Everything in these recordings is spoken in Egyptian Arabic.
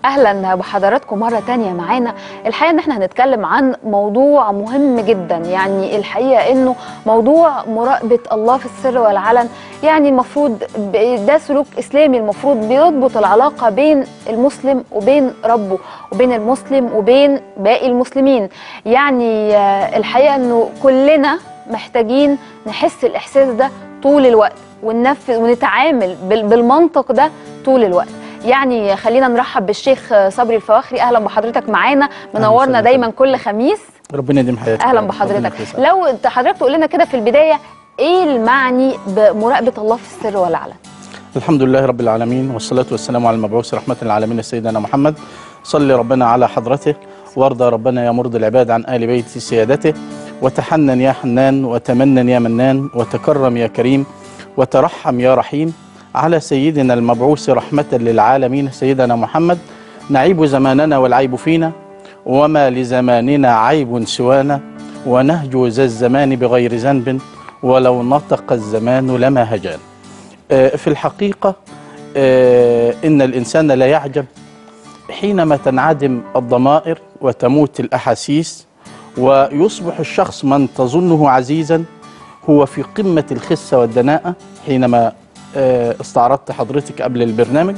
اهلا بحضراتكم مره تانية معانا الحقيقه ان احنا هنتكلم عن موضوع مهم جدا يعني الحقيقه انه موضوع مراقبه الله في السر والعلن يعني المفروض ب- ده سلوك اسلامي المفروض بيضبط العلاقه بين المسلم وبين ربه وبين المسلم وبين باقي المسلمين يعني آه، الحقيقه انه كلنا محتاجين نحس الاحساس ده طول الوقت وننفذ ونتعامل بال- بالمنطق ده طول الوقت يعني خلينا نرحب بالشيخ صبري الفواخري اهلا بحضرتك معانا منورنا وسهلا. دايما كل خميس ربنا يديم حياتك اهلا ربنا بحضرتك يخليك. لو انت حضرتك تقول لنا كده في البدايه ايه المعني بمراقبه الله في السر والعلن الحمد لله رب العالمين والصلاة والسلام على المبعوث رحمة للعالمين سيدنا محمد صل ربنا على حضرته وارضى ربنا يا مرضي العباد عن آل بيت سيادته وتحنن يا حنان وتمنن يا منان وتكرم يا كريم وترحم يا رحيم على سيدنا المبعوث رحمة للعالمين سيدنا محمد نعيب زماننا والعيب فينا وما لزماننا عيب سوانا ونهجو ذا الزمان بغير ذنب ولو نطق الزمان لما هجان آه، في الحقيقة آه، إن الإنسان لا يعجب حينما تنعدم الضمائر وتموت الأحاسيس ويصبح الشخص من تظنه عزيزا هو في قمة الخسة والدناءة حينما آه، استعرضت حضرتك قبل البرنامج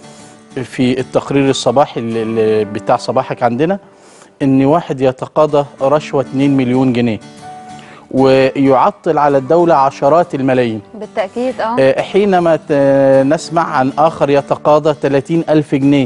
في التقرير الصباحي اللي- اللي بتاع صباحك عندنا إن واحد يتقاضى رشوة 2 مليون جنيه ويعطل على الدولة عشرات الملايين بالتاكيد اه آه، حينما ت- نسمع عن آخر يتقاضى 30 ألف جنيه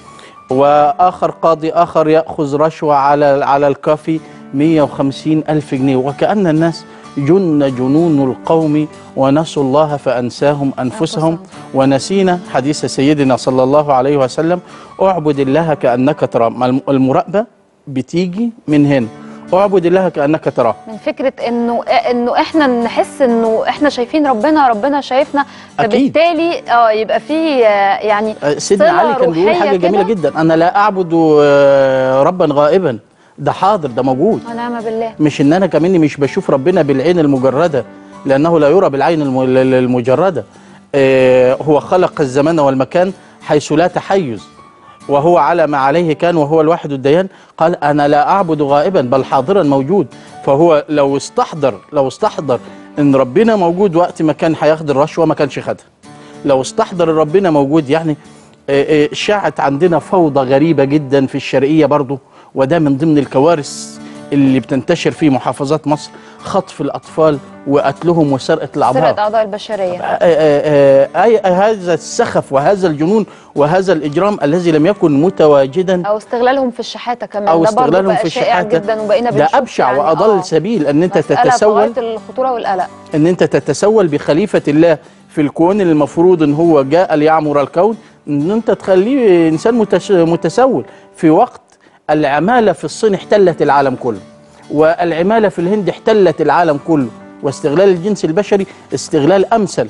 وآخر قاضي آخر يأخذ رشوة على على الكافي 150 ألف جنيه وكأن الناس جن جنون القوم ونسوا الله فأنساهم أنفسهم أنفسهم. ونسينا حديث سيدنا صلى الله عليه وسلم اعبد الله كأنك تراه ما الم- المراقبة بتيجي من هنا اعبد الله كأنك تراه من فكره انه انه احنا نحس انه احنا شايفين ربنا ربنا شايفنا أكيد. فبالتالي اه يبقى في آه، يعني آه، سيدنا صلة علي كان بيقول روحية حاجه جميله كده. جدا انا لا اعبد آه، ربا غائبا ده حاضر ده موجود ونعم بالله مش ان انا كمان مش بشوف ربنا بالعين المجرده لانه لا يرى بالعين الم- المجرده آه، هو خلق الزمان والمكان حيث لا تحيز وهو على ما عليه كان وهو الواحد الديان قال انا لا اعبد غائبا بل حاضرا موجود فهو لو استحضر لو استحضر ان ربنا موجود وقت ما كان هياخد الرشوه ما كانش خدها لو استحضر ربنا موجود يعني آه، آه، شاعت عندنا فوضى غريبة جدا في الشرقية برضو وده من ضمن الكوارث اللي بتنتشر في محافظات مصر خطف الأطفال وقتلهم وسرقة الأعضاء سرقه اعضاء البشريه آه، آه، آه، أي- هذا السخف وهذا الجنون وهذا الإجرام الذي لم يكن متواجدا او استغلالهم في الشحاته كمان أو ده برضه استغلالهم بقى في شائع الشحاتة جدا وبقينا ده بنشوف أبشع يعني وأضل آه، سبيل أن أنت مسألة في تتسول غاية الخطوره والقلق ان انت تتسول بخليفه الله في الكون اللي المفروض ان هو جاء ليعمر الكون ان انت تخليه انسان متس- متسول في وقت العماله في الصين احتلت العالم كله والعماله في الهند احتلت العالم كله واستغلال الجنس البشري استغلال امثل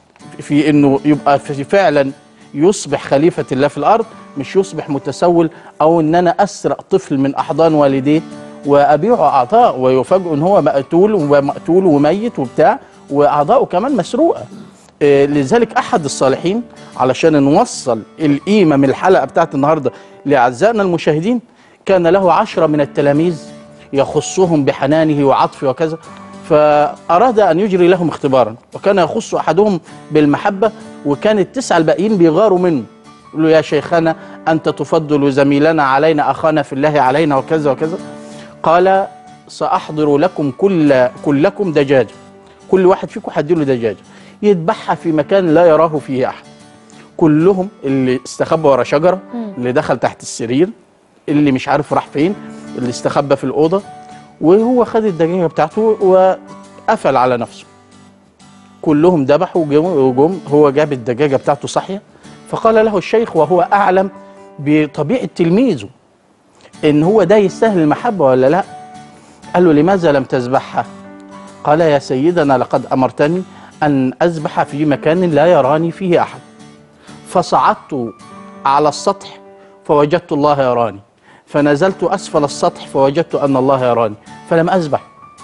في انه يبقى في فعلا يصبح خليفه الله في الارض مش يصبح متسول او ان انا اسرق طفل من احضان والديه وابيعه اعضاء ويفاجئ ان هو مقتول ومقتول وميت وبتاع واعضاؤه كمان مسروقه آه، لذلك احد الصالحين علشان نوصل القيمه من الحلقه بتاعت النهارده لاعزائنا المشاهدين كان له عشرة من التلاميذ يخصهم بحنانه وعطفه وكذا فأراد أن يجري لهم اختبارا وكان يخص أحدهم بالمحبة وكان التسعة الباقيين بيغاروا منه يقول له يا شيخنا أنت تفضل زميلنا علينا أخانا في الله علينا وكذا وكذا قال سأحضر لكم كل كلكم دجاجة كل واحد فيكم هديله دجاجة يذبحها في مكان لا يراه فيه أحد كلهم اللي استخبى ورا شجرة اللي دخل تحت السرير اللي مش عارف راح فين اللي استخبى في الأوضة وهو خد الدجاجة بتاعته وقفل على نفسه كلهم ذبحوا وجم وجم هو جاب الدجاجة بتاعته صحية فقال له الشيخ وهو أعلم بطبيعة تلميذه إن هو ده يستاهل المحبة ولا لا قال له لماذا لم تذبحها قال يا سيدنا لقد أمرتني أن أذبح في مكان لا يراني فيه أحد فصعدت على السطح فوجدت الله يراني فنزلت أسفل السطح فوجدت أن الله يراني فلم أذبح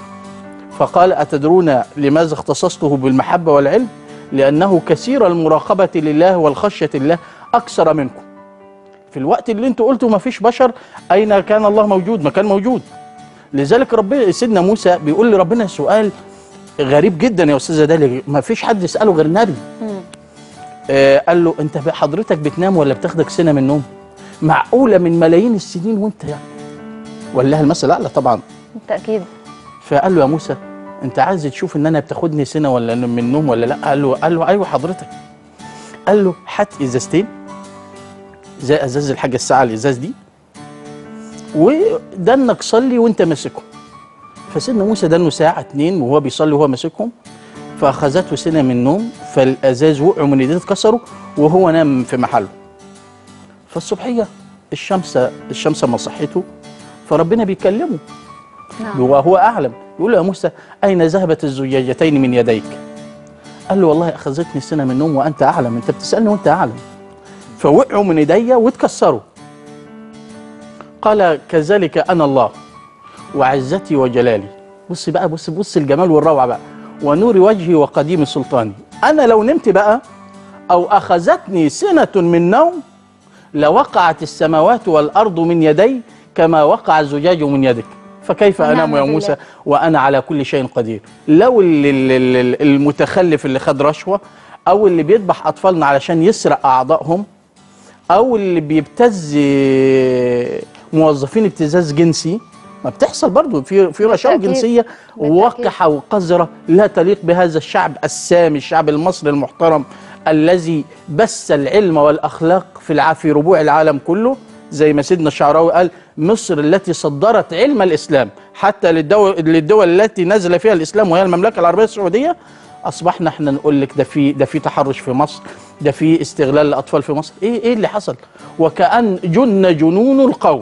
فقال أتدرون لماذا اختصصته بالمحبة والعلم لأنه كثير المراقبة لله والخشية الله أكثر منكم في الوقت اللي انتوا قلتوا ما فيش بشر اين كان الله موجود ما كان موجود لذلك ربنا سيدنا موسى بيقول لربنا سؤال غريب جدا يا استاذه داليا ما فيش حد يساله غير النبي آه قال له انت ب- حضرتك بتنام ولا بتاخدك سنه من النوم معقوله من ملايين السنين وانت يعني ولا المثل اعلى طبعا بالتاكيد فقال له يا موسى انت عايز تشوف ان انا بتاخدني سنه ولا أنا من النوم ولا لا قال له قال له ايوه حضرتك قال له هات ازازتين زي ازاز الحاجه الساعه الازاز دي ودنك صلي وانت ماسكهم فسيدنا موسى دنه ساعه اتنين وهو بيصلي وهو ماسكهم فاخذته سنه من النوم فالازاز وقعوا من ايديه اتكسروا وهو نام في محله فالصبحيه الشمس الشمس ما صحته فربنا بيكلمه نعم وهو اعلم يقول له يا موسى اين ذهبت الزجاجتين من يديك قال له والله اخذتني سنه من النوم وانت اعلم انت بتسالني وانت اعلم فوقعوا من ايديا واتكسروا قال كذلك انا الله وعزتي وجلالي بص بقى بص بص الجمال والروعه بقى ونور وجهي وقديم سلطاني انا لو نمت بقى او اخذتني سنه من نوم لوقعت السماوات والارض من يدي كما وقع الزجاج من يدك فكيف ونعم انام يا بالله. موسى وانا على كل شيء قدير لو ال- ال- ال- المتخلف اللي خد رشوه او اللي بيذبح اطفالنا علشان يسرق اعضائهم او اللي بيبتز موظفين ابتزاز جنسي ما بتحصل برضو في في رشاوى بالتأكيد. جنسيه بالتأكيد. وقحه وقذره لا تليق بهذا الشعب السامي الشعب المصري المحترم الذي بث العلم والاخلاق في الع- في ربوع العالم كله زي ما سيدنا الشعراوي قال مصر التي صدرت علم الاسلام حتى للدول للدول التي نزل فيها الاسلام وهي المملكه العربيه السعوديه اصبحنا احنا نقول لك ده في ده في تحرش في مصر ده في استغلال الاطفال في مصر ايه ايه اللي حصل وكأن جن جنون القوم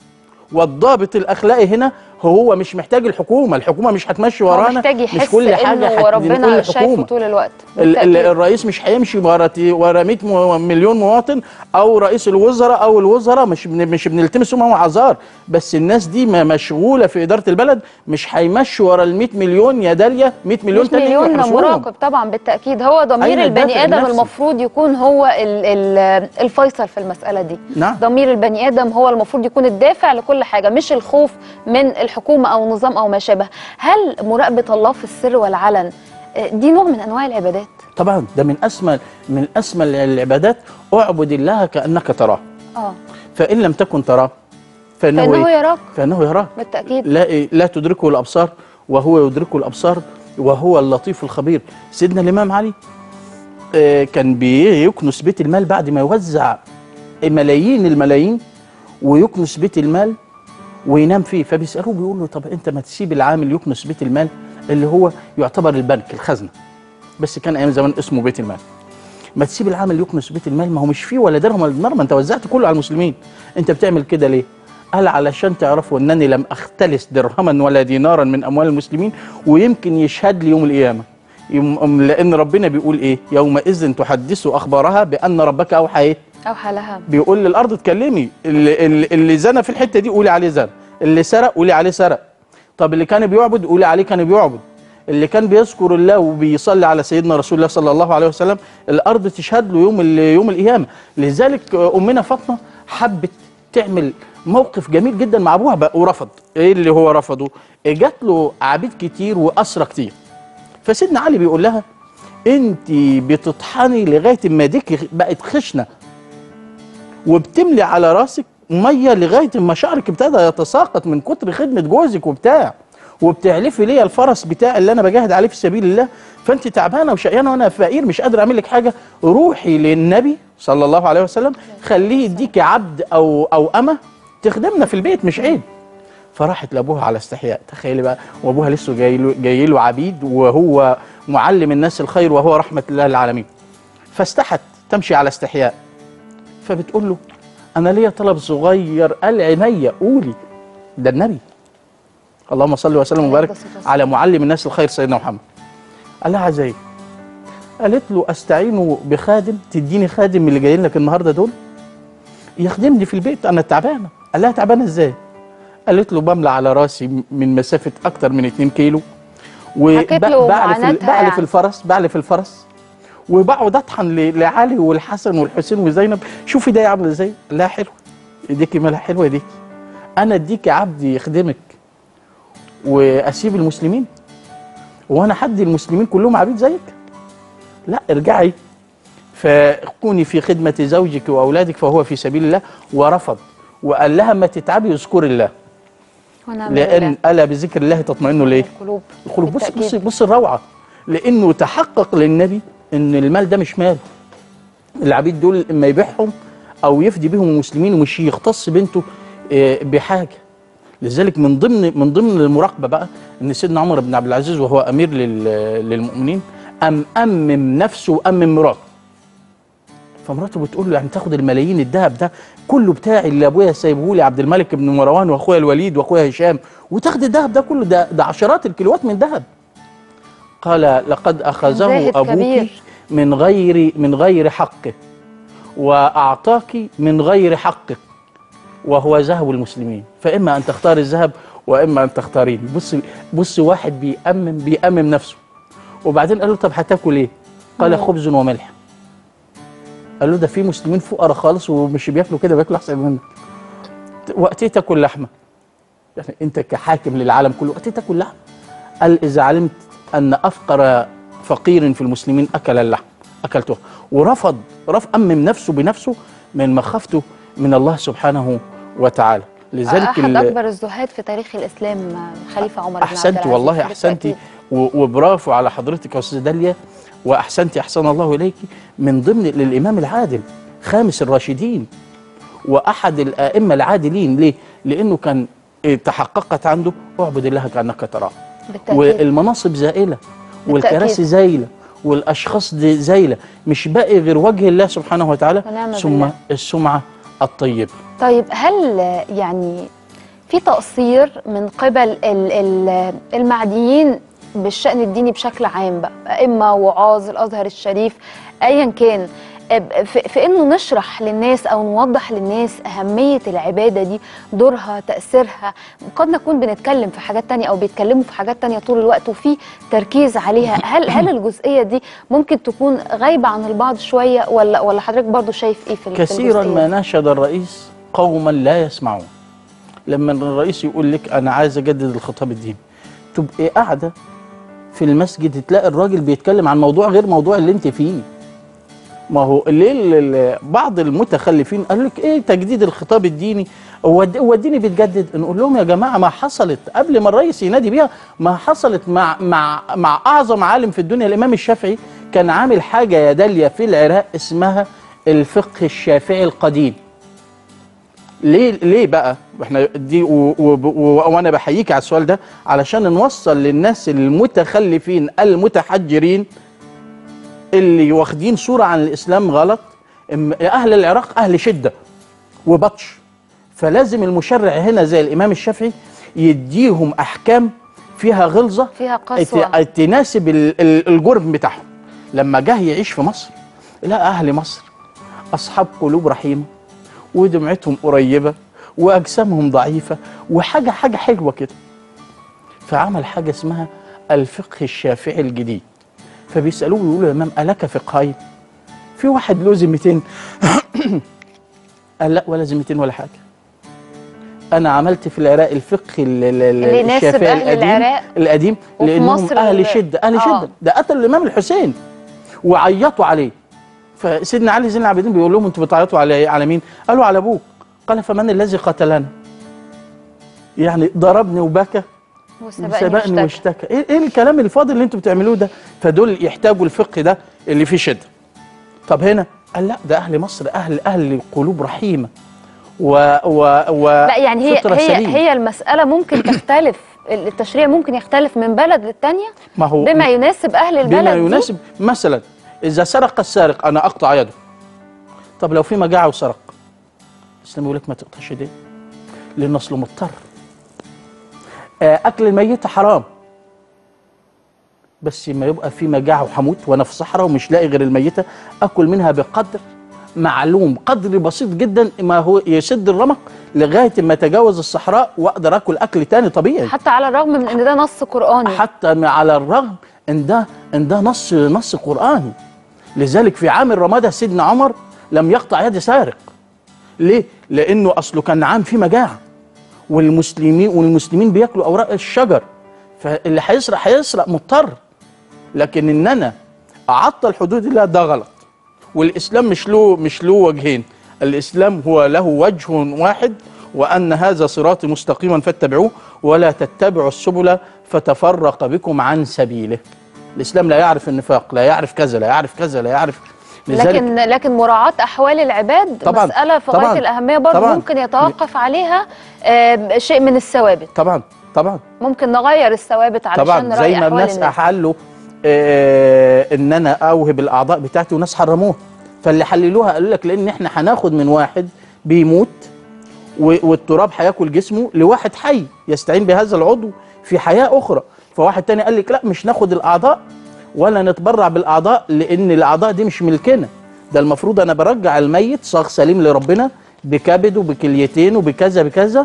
والضابط الاخلاقي هنا هو مش محتاج الحكومه الحكومه مش هتمشي هو ورانا محتاج يحس مش كل حاجه انه هتنقل ربنا شايفه الحكومه طول الوقت ال- ال- بالتأكيد. الرئيس مش هيمشي ورا تي- ورا 100 مو- مليون مواطن او رئيس الوزراء او الوزراء مش بن- مش بنلتمسوا معاهم اعذار بس الناس دي ما مشغوله في اداره البلد مش هيمشوا ورا ال 100 مليون يا داليا 100 مليون 100 تاني مليون يحرسوهم. مراقب طبعا بالتاكيد هو ضمير أين البني الدافع ادم النفسي؟ المفروض يكون هو ال- ال- الفيصل في المساله دي نعم. ضمير البني ادم هو المفروض يكون الدافع لكل حاجه مش الخوف من الحكومه او نظام او ما شابه هل مراقبه الله في السر والعلن آه، دي نوع من انواع العبادات طبعا ده من اسمى من اسمى العبادات اعبد الله كانك تراه اه فان لم تكن تراه فانه فانه إيه؟ يراك فانه يراك بالتاكيد لا لا تدركه الابصار وهو يدركه الابصار وهو اللطيف الخبير سيدنا الامام علي آه، كان بيكنس بيت المال بعد ما يوزع ملايين الملايين ويكنس بيت المال وينام فيه فبيسالوه بيقول له طب انت ما تسيب العامل يكنس بيت المال اللي هو يعتبر البنك الخزنه بس كان ايام زمان اسمه بيت المال ما تسيب العامل يكنس بيت المال ما هو مش فيه ولا درهم ولا دينار ما انت وزعت كله على المسلمين انت بتعمل كده ليه قال علشان تعرفوا انني لم اختلس درهما ولا دينارا من اموال المسلمين ويمكن يشهد لي يوم القيامه يوم لان ربنا بيقول ايه يومئذ تحدث اخبارها بان ربك اوحى ايه اوحى لها بيقول للارض اتكلمي اللي, اللي, اللي زنى في الحته دي قولي عليه زنى اللي سرق قولي عليه سرق طب اللي كان بيعبد قولي عليه كان بيعبد اللي كان بيذكر الله وبيصلي على سيدنا رسول الله صلى الله عليه وسلم الارض تشهد له يوم ال- يوم القيامه لذلك امنا فاطمه حبت تعمل موقف جميل جدا مع ابوها بقى ورفض ايه اللي هو رفضه جات له عبيد كتير واسرى كتير فسيدنا علي بيقول لها انت بتطحني لغايه ما ديك بقت خشنه وبتملي على راسك ميه لغايه ما شعرك ابتدى يتساقط من كتر خدمه جوزك وبتاع وبتعلفي ليا الفرس بتاعي اللي انا بجاهد عليه في سبيل الله فانت تعبانه وشقيانه وانا فقير مش قادر اعمل لك حاجه روحي للنبي صلى الله عليه وسلم خليه يديكي عبد او او امه تخدمنا في البيت مش عيب فراحت لابوها على استحياء تخيلي بقى وابوها لسه جاي له جاي له عبيد وهو معلم الناس الخير وهو رحمه الله للعالمين فاستحت تمشي على استحياء فبتقول له انا ليا طلب صغير قال عينيا قولي ده النبي اللهم صل وسلم عليه وبارك الصلاة والسلام. على معلم الناس الخير سيدنا محمد قال لها عايزه ايه قالت له استعين بخادم تديني خادم من اللي جايين لك النهارده دول يخدمني في البيت انا تعبانه قال لها تعبانه ازاي قالت له بملى على راسي من مسافه اكتر من 2 كيلو حكيت له وبعلف معاناتها بعلف يعني. الفرس بعلف الفرس وبقعد اطحن ل- لعلي والحسن والحسين وزينب شوفي ده عامله ازاي لا حلوه ايديكي مالها حلوه ايديكي انا اديكي عبد يخدمك واسيب المسلمين وانا حد المسلمين كلهم عبيد زيك لا ارجعي فكوني في خدمة زوجك وأولادك فهو في سبيل الله ورفض وقال لها ما تتعبي اذكري الله ونعم لأن بالله. ألا بذكر الله تطمئن ليه؟ القلوب القلوب بص بالتأكيد. بص بص الروعة لأنه تحقق للنبي إن المال ده مش ماله العبيد دول إما يبيعهم أو يفدي بهم المسلمين ومش يختص بنته آه، بحاجة لذلك من ضمن من ضمن المراقبة بقى إن سيدنا عمر بن عبد العزيز وهو أمير لل- للمؤمنين أم أمم نفسه وأمم مراته فمراته بتقول له يعني تاخد الملايين الذهب ده كله بتاعي اللي ابويا سايبه لي عبد الملك بن مروان واخويا الوليد واخويا هشام وتاخد الذهب ده كله ده, ده عشرات الكيلوات من ذهب قال لقد اخذه زاهد ابوك كبير. من غير من غير حقه واعطاك من غير حقك وهو ذهب المسلمين فاما ان تختار الذهب واما ان تختارين بص بص واحد بيأمم بيأمم نفسه وبعدين قال له طب هتاكل ايه؟ قال خبز وملح قال له ده في مسلمين فقراء خالص ومش بياكلوا كده بياكلوا احسن منك وقتي تاكل لحمه يعني انت كحاكم للعالم كله وقتي تاكل لحمه قال اذا علمت ان افقر فقير في المسلمين اكل اللحم اكلته ورفض رفض امم نفسه بنفسه من مخافته من الله سبحانه وتعالى لذلك احد ال- اكبر الزهاد في تاريخ الاسلام خليفه عمر بن عبد احسنتي العزيز والله احسنتي بالتأكيد. و- وبرافو على حضرتك يا استاذه داليا واحسنتي احسن الله اليك من ضمن للامام العادل خامس الراشدين واحد الائمه العادلين ليه؟ لانه كان إيه، تحققت عنده اعبد الله كانك تراه بالتأكيد. والمناصب زائله والكراسي بالتأكيد. زايله والاشخاص دي زايله مش باقي غير وجه الله سبحانه وتعالى ونعم ثم بالله. السمعه الطيبه طيب هل يعني في تقصير من قبل ال- ال- المعنيين بالشأن الديني بشكل عام بقى أئمة وعاظ الأزهر الشريف أيا كان أب- في, في انه نشرح للناس او نوضح للناس اهميه العباده دي دورها تاثيرها قد نكون بنتكلم في حاجات تانية او بيتكلموا في حاجات تانية طول الوقت وفي تركيز عليها هل هل الجزئيه دي ممكن تكون غايبه عن البعض شويه ولا ولا حضرتك برضو شايف ايه في ال- في كثيرا الجزئية ما دي؟ ناشد الرئيس قوما لا يسمعون لما الرئيس يقول لك انا عايز اجدد الخطاب الديني تبقي قاعده في المسجد تلاقي الراجل بيتكلم عن موضوع غير موضوع اللي انت فيه ما هو ليه ال- ال- بعض المتخلفين قال لك ايه تجديد الخطاب الديني هو الد- هو الدين بيتجدد نقول لهم يا جماعه ما حصلت قبل ما الرئيس ينادي بيها ما حصلت مع مع مع اعظم عالم في الدنيا الامام الشافعي كان عامل حاجه يا داليا في العراق اسمها الفقه الشافعي القديم ليه ليه بقى احنا دي و- و- و- وانا بحييك على السؤال ده علشان نوصل للناس المتخلفين المتحجرين اللي واخدين صوره عن الاسلام غلط إم- اهل العراق اهل شده وبطش فلازم المشرع هنا زي الامام الشافعي يديهم احكام فيها غلظه فيها قسوة. ت- تناسب ال- ال- الجرم بتاعهم لما جه يعيش في مصر لا اهل مصر اصحاب قلوب رحيمه ودمعتهم قريبه واجسامهم ضعيفه وحاجه حاجه حلوه كده فعمل حاجه اسمها الفقه الشافعي الجديد فبيسالوه يقولوا يا امام الك فقهين في واحد له ذمتين قال لا ولا ذمتين ولا حاجه انا عملت في العراق الفقه ال- ال- ال- اللي يناسب الشافعي أهل القديم العراق القديم وفي لانهم مصر اهل ال- شده اهل آه. شده ده قتلوا الامام الحسين وعيطوا عليه فسيدنا علي زين العابدين بيقول لهم انتوا بتعيطوا على على مين؟ قالوا على ابوك قال فمن الذي قتلنا؟ يعني ضربني وبكى وسبقني سبقني واشتكى. واشتكى ايه, ايه الكلام الفاضل اللي انتوا بتعملوه ده فدول يحتاجوا الفقه ده اللي فيه شده طب هنا قال لا ده اهل مصر اهل اهل قلوب رحيمه و و و لا يعني هي فطرة هي سليمة. هي المسألة ممكن تختلف التشريع ممكن يختلف من بلد للتانية ما هو بما يناسب أهل البلد بما دي. يناسب مثلا اذا سرق السارق انا اقطع يده طب لو في مجاعه وسرق الاسلام يقول لك ما تقطعش يديه لان اصله مضطر آه، اكل الميت حرام بس ما يبقى في مجاعه وحموت وانا في صحراء ومش لاقي غير الميته اكل منها بقدر معلوم قدر بسيط جدا ما هو يسد الرمق لغايه ما اتجاوز الصحراء واقدر اكل اكل تاني طبيعي حتى على الرغم من ان ده نص قرآني حتى مع- على الرغم ان ده ان ده نص نص قراني لذلك في عام الرمادة سيدنا عمر لم يقطع يد سارق ليه؟ لأنه أصله كان عام فيه مجاعة والمسلمين والمسلمين بياكلوا أوراق الشجر فاللي هيسرق هيسرق مضطر لكن إن أنا أعطل حدود الله ده غلط والإسلام مش له مش له وجهين الإسلام هو له وجه واحد وأن هذا صراطي مستقيما فاتبعوه ولا تتبعوا السبل فتفرق بكم عن سبيله الإسلام لا يعرف النفاق لا يعرف كذا لا يعرف كذا لا يعرف لكن لكن مراعاة أحوال العباد طبعاً، مسألة في طبعاً، غاية الأهمية برضه طبعاً. ممكن يتوقف عليها آه، شيء من الثوابت طبعا طبعا ممكن نغير الثوابت علشان طبعا نراعي زي ما أحوال الناس الناس احلوا آه ان انا اوهب الاعضاء بتاعتي وناس حرموها فاللي حللوها قالوا لك لان احنا هناخد من واحد بيموت و- والتراب هياكل جسمه لواحد حي يستعين بهذا العضو في حياه اخرى فواحد تاني قال لك لا مش ناخد الاعضاء ولا نتبرع بالاعضاء لان الاعضاء دي مش ملكنا ده المفروض انا برجع الميت صاغ سليم لربنا بكبده بكليتين وبكذا بكذا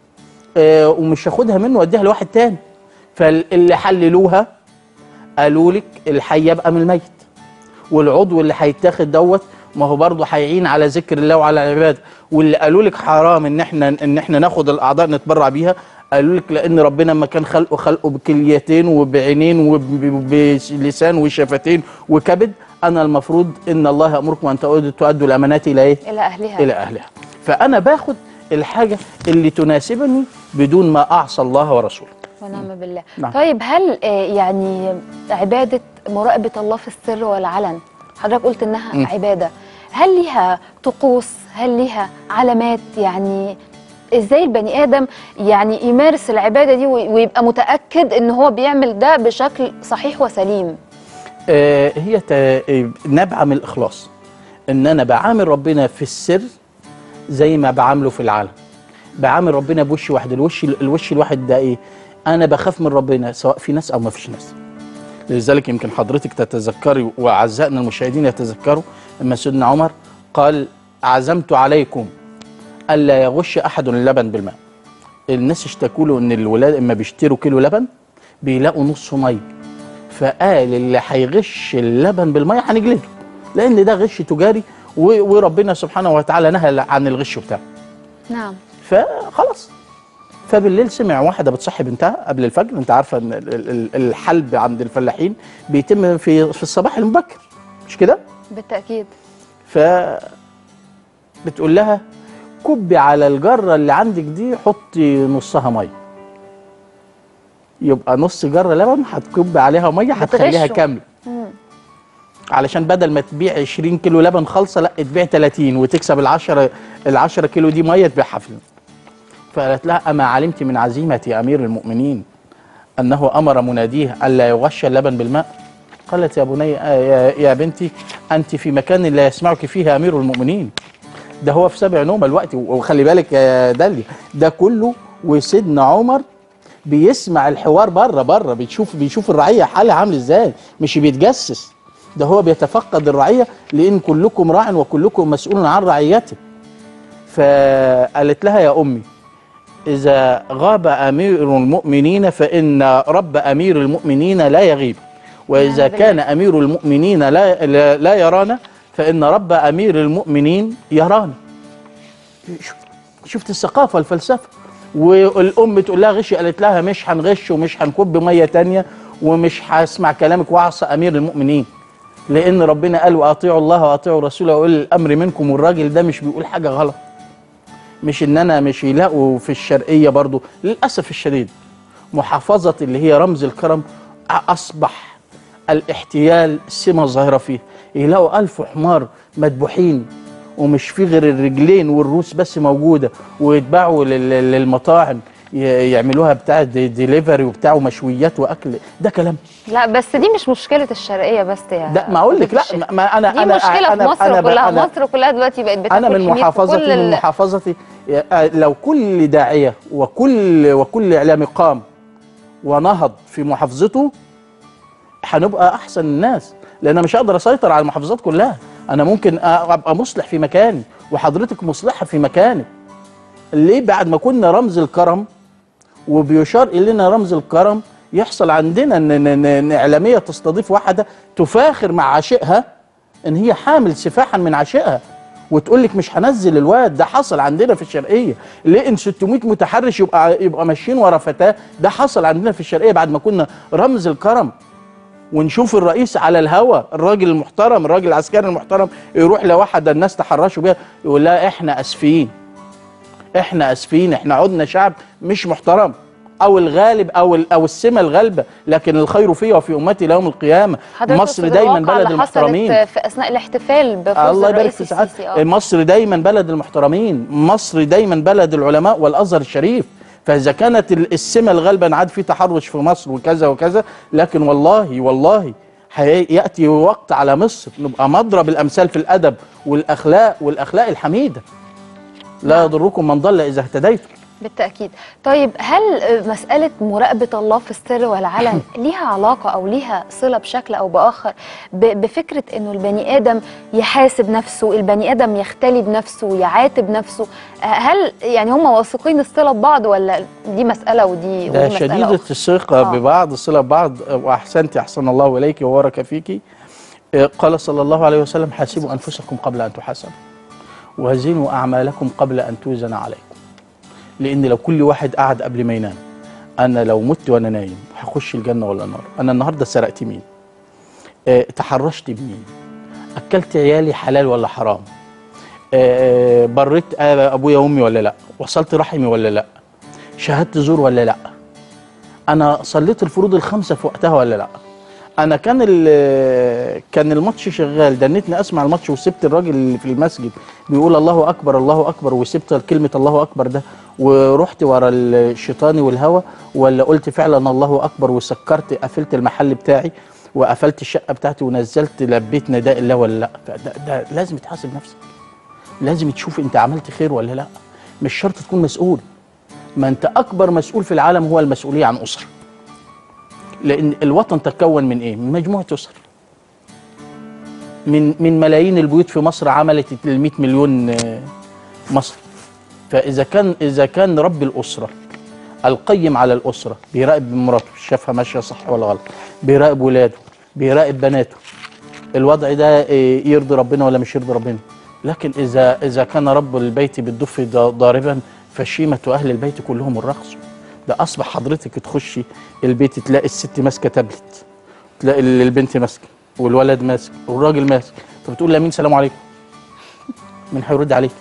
آه ومش هاخدها منه واديها لواحد تاني فاللي حللوها قالوا لك الحي يبقى من الميت والعضو اللي هيتاخد دوت ما هو برضه هيعين على ذكر الله وعلى العباده واللي قالوا لك حرام ان احنا ان احنا ناخد الاعضاء نتبرع بيها قالوا لك لان ربنا لما كان خلقه خلقه بكليتين وبعينين وبلسان وشفتين وكبد انا المفروض ان الله يامركم ان تؤدوا تؤدوا الامانات الى ايه؟ إلى أهلها الى اهلها فانا باخد الحاجه اللي تناسبني بدون ما اعصى الله ورسوله ونعم بالله نعم. طيب هل آه، يعني عبادة مراقبة الله في السر والعلن حضرتك قلت إنها مم. عبادة هل ليها طقوس هل ليها علامات يعني ازاي البني ادم يعني يمارس العباده دي وي- ويبقى متاكد ان هو بيعمل ده بشكل صحيح وسليم آه، هي تا- آه، نابعه من الاخلاص ان انا بعامل ربنا في السر زي ما بعامله في العالم بعامل ربنا بوش واحد الوش الوش الواحد ده ايه انا بخاف من ربنا سواء في ناس او ما فيش ناس لذلك يمكن حضرتك تتذكري واعزائنا المشاهدين يتذكروا لما سيدنا عمر قال عزمت عليكم الا يغش احد اللبن بالماء الناس اشتكوا له ان الولاد اما بيشتروا كيلو لبن بيلاقوا نصه ميه فقال اللي هيغش اللبن بالميه هنجلده لان ده غش تجاري و- وربنا سبحانه وتعالى نهى عن الغش بتاعه نعم فخلاص فبالليل سمع واحده بتصحي بنتها قبل الفجر انت عارفه ان ال- ال- ال- الحلب عند الفلاحين بيتم في في الصباح المبكر مش كده بالتاكيد ف بتقول لها كبي على الجره اللي عندك دي حطي نصها ميه يبقى نص جره لبن هتكبي عليها ميه هتخليها بتغشه. كامله مم. علشان بدل ما تبيع 20 كيلو لبن خالصه لا تبيع 30 وتكسب ال 10 ال 10 كيلو دي ميه تبيعها في فقالت لها اما علمت من عزيمه امير المؤمنين انه امر مناديه الا يغش اللبن بالماء قالت يا بني آه يا, يا بنتي انت في مكان لا يسمعك فيه امير المؤمنين ده هو في سبع نومه الوقت وخلي بالك يا داليا ده كله وسيدنا عمر بيسمع الحوار بره بره بيشوف بيشوف الرعيه حالها عامل ازاي مش بيتجسس ده هو بيتفقد الرعيه لان كلكم راع وكلكم مسؤول عن رعيته فقالت لها يا امي اذا غاب امير المؤمنين فان رب امير المؤمنين لا يغيب واذا نعم كان امير المؤمنين لا لا, لا يرانا فان رب امير المؤمنين يرانا شوف- شفت الثقافه الفلسفه والام تقول لها غشي قالت لها مش هنغش ومش هنكب ميه تانية ومش هسمع كلامك واعصى امير المؤمنين لان ربنا قال واطيعوا الله واطيعوا رسوله واولي الامر منكم والراجل ده مش بيقول حاجه غلط مش ان انا مش يلاقوا في الشرقيه برضو للاسف الشديد محافظه اللي هي رمز الكرم اصبح الاحتيال سمه ظاهره فيه يلاقوا ألف حمار مذبوحين ومش في غير الرجلين والروس بس موجوده ويتباعوا لل- للمطاعم ي- يعملوها بتاع دي- ديليفري وبتاع ومشويات واكل ده كلام لا بس دي مش مشكله الشرقيه بس يا ده ما اقول لك لا الشيخ. ما انا دي انا مشكله أنا في مصر أنا ب- كلها أنا مصر كلها دلوقتي بقت بتاكل انا من حمير في محافظتي كل من ال- محافظتي آه، لو كل داعيه وكل وكل اعلامي قام ونهض في محافظته هنبقى احسن الناس لان أنا مش هقدر اسيطر على المحافظات كلها انا ممكن أ- ابقى مصلح في مكاني وحضرتك مصلحه في مكانك ليه بعد ما كنا رمز الكرم وبيشار الينا رمز الكرم يحصل عندنا ان إن- إن- إن اعلاميه تستضيف واحده تفاخر مع عاشقها ان هي حامل سفاحا من عشقها وتقول لك مش هنزل الواد ده حصل عندنا في الشرقيه ليه ان 600 متحرش يبقى يبقى ماشيين ورا فتاه ده حصل عندنا في الشرقيه بعد ما كنا رمز الكرم ونشوف الرئيس على الهوا الراجل المحترم الراجل العسكري المحترم يروح لواحده الناس تحرشوا بيها يقول لها احنا اسفين احنا اسفين احنا عدنا شعب مش محترم او الغالب او ال- او السمه الغالبه لكن الخير فيه وفي امتي ليوم القيامه حضرتك مصر تقصد دايما الواقعة بلد اللي حصلت المحترمين في اثناء الاحتفال بفوز الله يبارك الرئيس في سعادتك السيسي اه مصر دايما بلد المحترمين مصر دايما بلد العلماء والازهر الشريف فاذا كانت ال- السمه الغالبه ان عاد في تحرش في مصر وكذا وكذا لكن والله والله هياتي وقت على مصر نبقى مضرب الامثال في الادب والاخلاق والاخلاق الحميده لا نعم. يضركم من ضل اذا اهتديتم بالتأكيد طيب هل مسألة مراقبة الله في السر والعلن ليها علاقة أو ليها صلة بشكل أو بآخر ب- بفكرة أنه البني آدم يحاسب نفسه البني آدم يختلي بنفسه يعاتب نفسه آه، هل يعني هم واثقين الصلة ببعض ولا دي مسألة ودي, ده ودي مسألة شديدة أخرى؟ الثقة آه. ببعض الصلة ببعض وأحسنت أحسن الله إليك وبارك فيك آه، قال صلى الله عليه وسلم حاسبوا أنفسكم قبل أن تحاسبوا وزنوا أعمالكم قبل أن توزن عليكم لأن لو كل واحد قعد قبل ما ينام أنا لو مت وأنا نايم هخش الجنة ولا النار أنا النهاردة سرقت مين آه، تحرشت بمين أكلت عيالي حلال ولا حرام آه، بريت آه، أبويا وأمي ولا لأ وصلت رحمي ولا لأ شهدت زور ولا لأ انا صليت الفروض الخمسه في وقتها ولا لا انا كان ال- كان الماتش شغال دنيتني اسمع الماتش وسبت الراجل اللي في المسجد بيقول الله اكبر الله اكبر وسبت كلمه الله اكبر ده ورحت ورا الشيطاني والهوى ولا قلت فعلا الله اكبر وسكرت قفلت المحل بتاعي وقفلت الشقه بتاعتي ونزلت لبيت نداء الله ولا لا ده, ده لازم تحاسب نفسك لازم تشوف انت عملت خير ولا لا مش شرط تكون مسؤول ما انت اكبر مسؤول في العالم هو المسؤوليه عن اسره لان الوطن تكون من ايه من مجموعه اسر من من ملايين البيوت في مصر عملت ال 100 مليون آه، مصري فاذا كان اذا كان رب الاسره القيم على الاسره بيراقب مراته شافها ماشيه صح ولا غلط بيراقب ولاده بيراقب بناته الوضع ده آه، يرضي ربنا ولا مش يرضي ربنا لكن اذا اذا كان رب البيت بالدف ض- ضاربا فشيمه اهل البيت كلهم الرقص ده اصبح حضرتك تخشي البيت تلاقي الست ماسكه تابلت تلاقي ال- البنت ماسكه والولد ماسك والراجل ماسك فبتقول لمين سلام عليكم من هيرد عليك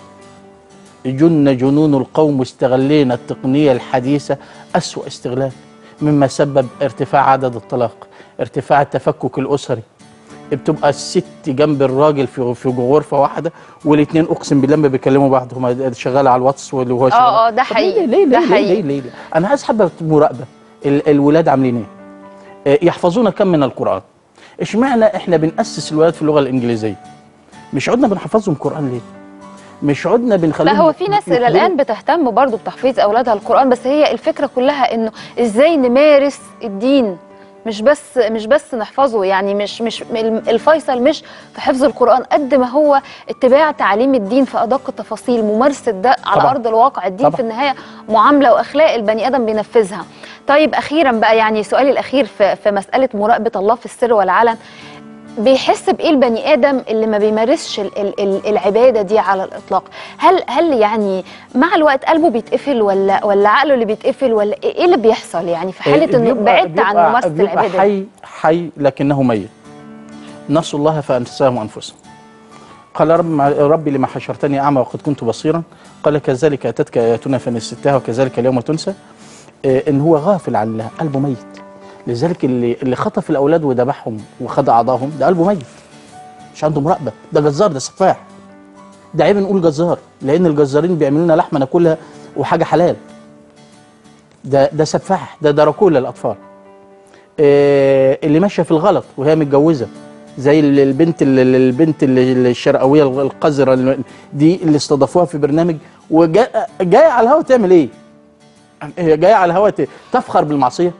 جن جنون القوم واستغلينا التقنية الحديثة أسوأ استغلال مما سبب ارتفاع عدد الطلاق ارتفاع التفكك الأسري بتبقى الست جنب الراجل في في غرفة واحدة والاثنين أقسم بالله ما بيكلموا بعض هما شغالة على الواتس واللي هو شغال اه ده طب حقيقي ليه ليه ده ليه, ليه, حقيقي ليه, ليه, ليه أنا عايز حبة مراقبة ال- الولاد عاملين إيه؟ آه، يحفظون كم من القرآن اشمعنى احنا بنأسس الولاد في اللغة الإنجليزية مش عدنا بنحفظهم قرآن ليه مش عدنا بنخليهم لا هو في ناس الى يحضروا- الان بتهتم برضو بتحفيظ اولادها القران بس هي الفكره كلها انه ازاي نمارس الدين مش بس مش بس نحفظه يعني مش مش الفيصل مش في حفظ القران قد ما هو اتباع تعاليم الدين في ادق التفاصيل ممارسه ده على طبعاً. ارض الواقع الدين طبعاً. في النهايه معامله واخلاق البني ادم بينفذها طيب اخيرا بقى يعني سؤالي الاخير في في مساله مراقبه الله في السر والعلن بيحس بايه البني ادم اللي ما بيمارسش ال- ال- ال- العباده دي على الاطلاق هل هل يعني مع الوقت قلبه بيتقفل ولا ولا عقله اللي بيتقفل ولا ايه إيه اللي بيحصل يعني في حاله انه بيبقى- بعدت عن بيبقى- ممارسه بيبقى العباده دي حي حي لكنه ميت نسوا الله فانساهم انفسهم قال رب مع- ربي لما حشرتني اعمى وقد كنت بصيرا قال كذلك اتتك اياتنا فنسيتها وكذلك اليوم تنسى آه، ان هو غافل عن الله قلبه ميت لذلك اللي اللي خطف الاولاد وذبحهم وخد اعضائهم ده قلبه ميت مش عنده مراقبه ده جزار ده سفاح ده عيب نقول جزار لان الجزارين بيعملوا لنا لحمه ناكلها وحاجه حلال ده ده سفاح ده دراكولا للاطفال آه، اللي ماشيه في الغلط وهي متجوزه زي ال- البنت ال- ال- البنت ال- الشرقويه القذره اللي- دي اللي استضافوها في برنامج وجايه على الهوا تعمل ايه؟ هي جايه على الهوا ت- تفخر بالمعصيه؟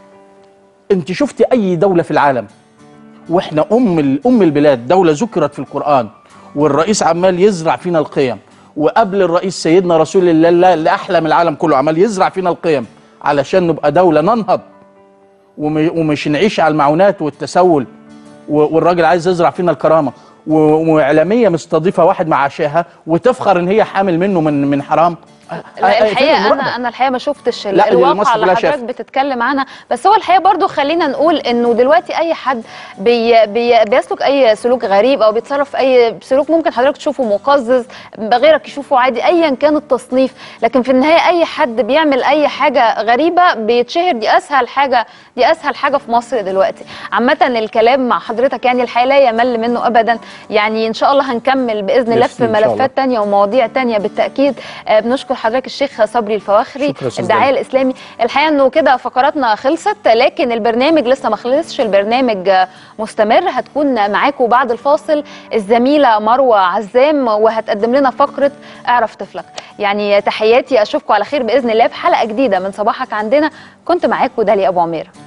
انت شفتي اي دوله في العالم واحنا ام ال- ام البلاد دوله ذكرت في القران والرئيس عمال يزرع فينا القيم وقبل الرئيس سيدنا رسول الله اللي- اللي احلم العالم كله عمال يزرع فينا القيم علشان نبقى دوله ننهض وم- ومش نعيش على المعونات والتسول و- والراجل عايز يزرع فينا الكرامه و- واعلاميه مستضيفه واحد مع عشاها وتفخر ان هي حامل منه من من حرام لا آه، آه، فين الحقيقه المراقبة؟ انا انا الحقيقه ما شفتش ال- لا، دي الواقع مصر اللي كلها حضرتك شافت. بتتكلم عنها بس هو الحقيقه برضو خلينا نقول انه دلوقتي اي حد بي بي بيسلك اي سلوك غريب او بيتصرف في اي سلوك ممكن حضرتك تشوفه مقزز غيرك يشوفه عادي ايا كان التصنيف لكن في النهايه اي حد بيعمل اي حاجه غريبه بيتشهر دي اسهل حاجه دي اسهل حاجه في مصر دلوقتي عامه الكلام مع حضرتك يعني الحقيقه لا يمل منه ابدا يعني ان شاء الله هنكمل باذن الله ميرسي في إن شاء الله. ملفات تانية ومواضيع تانية بالتأكيد آه، بنشكر حضرتك الشيخ صبري الفواخري شكرا يا أستاذ الداعية داليا. الإسلامي الحقيقة أنه كده فقراتنا خلصت لكن البرنامج لسه ما خلصش البرنامج آه، مستمر هتكون معاكم بعد الفاصل الزميلة مروة عزام وهتقدم لنا فقرة اعرف طفلك يعني تحياتي أشوفكم على خير بإذن الله في حلقة جديدة من صباحك عندنا كنت معاكم داليا أبو عميرة